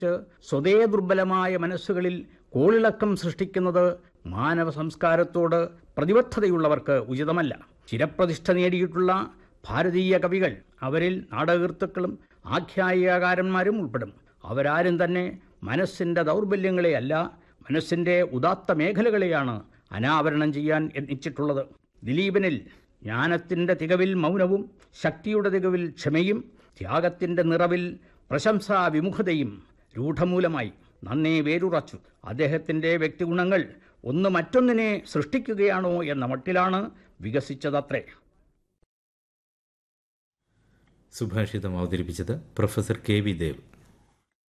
സ്വതേ ദുർബലമായ മനസ്സുകളിൽ കോളിളക്കം സൃഷ്ടിക്കുന്നത് മാനവ സംസ്കാരത്തോട് പ്രതിബദ്ധതയുള്ളവർക്ക് ഉചിതമല്ല ചിരപ്രതിഷ്ഠ നേടിയിട്ടുള്ള ഭാരതീയ കവികൾ അവരിൽ നാടകീർത്തുക്കളും ആഖ്യായികാരന്മാരും ഉൾപ്പെടും അവരാരും തന്നെ മനസ്സിൻ്റെ ദൗർബല്യങ്ങളെയല്ല മനസ്സിൻ്റെ ഉദാത്ത മേഖലകളെയാണ് അനാവരണം ചെയ്യാൻ യത്നിച്ചിട്ടുള്ളത് ദിലീപനിൽ ജ്ഞാനത്തിൻ്റെ തികവിൽ മൗനവും ശക്തിയുടെ തികവിൽ ക്ഷമയും ത്യാഗത്തിൻ്റെ നിറവിൽ പ്രശംസാ വിമുഖതയും രൂഢമൂലമായി നന്നേ വേരുറച്ചു അദ്ദേഹത്തിൻ്റെ വ്യക്തിഗുണങ്ങൾ ഒന്ന് മറ്റൊന്നിനെ സൃഷ്ടിക്കുകയാണോ എന്ന മട്ടിലാണ് വികസിച്ചതത്രേ സുഭാഷിതം അവതരിപ്പിച്ചത് പ്രൊഫസർ കെ വി ദേവ്